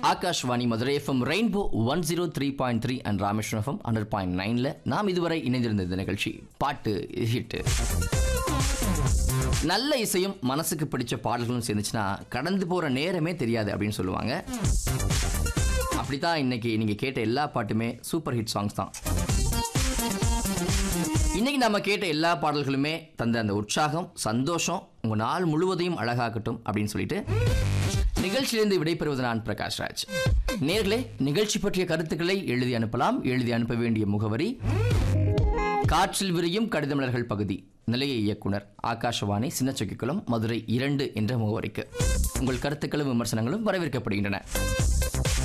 Akashvani Madurai FM rainbow one zero three point three and Rameswaram FM hundred point நைனில் நாம் இதுவரை இணைந்திருந்த இந்த நிகழ்ச்சி பாட்டு ஹிட்டு நல்ல இசையும் மனசுக்கு பிடிச்ச பாடல்களும் சேர்ந்துச்சுன்னா கடந்து போகிற நேரமே தெரியாது அப்படின்னு சொல்லுவாங்க அப்படித்தான் இன்னைக்கு நீங்க கேட்ட எல்லா பாட்டுமே சூப்பர் ஹிட் சாங்ஸ் தான் இன்னைக்கு நம்ம கேட்ட எல்லா பாடல்களுமே தந்த அந்த உற்சாகம் சந்தோஷம் உங்க நாள் முழுவதையும் அழகாக்கட்டும் அப்படின்னு சொல்லிட்டு நிகழ்ச்சியிலிருந்து விடைபெறுவது நான் பிரகாஷ் ராஜ் நேர்களே நிகழ்ச்சி பற்றிய கருத்துக்களை எழுதி அனுப்பலாம் எழுதி அனுப்ப வேண்டிய முகவரி காற்றில் விரியும் கடிதமலர்கள் பகுதி நிலைய இயக்குனர் ஆகாஷவாணி சின்னச்சொக்கிக்குளம் மதுரை இரண்டு என்ற முகவரிக்கு உங்கள் கருத்துக்களும் விமர்சனங்களும் வரவேற்கப்படுகின்றன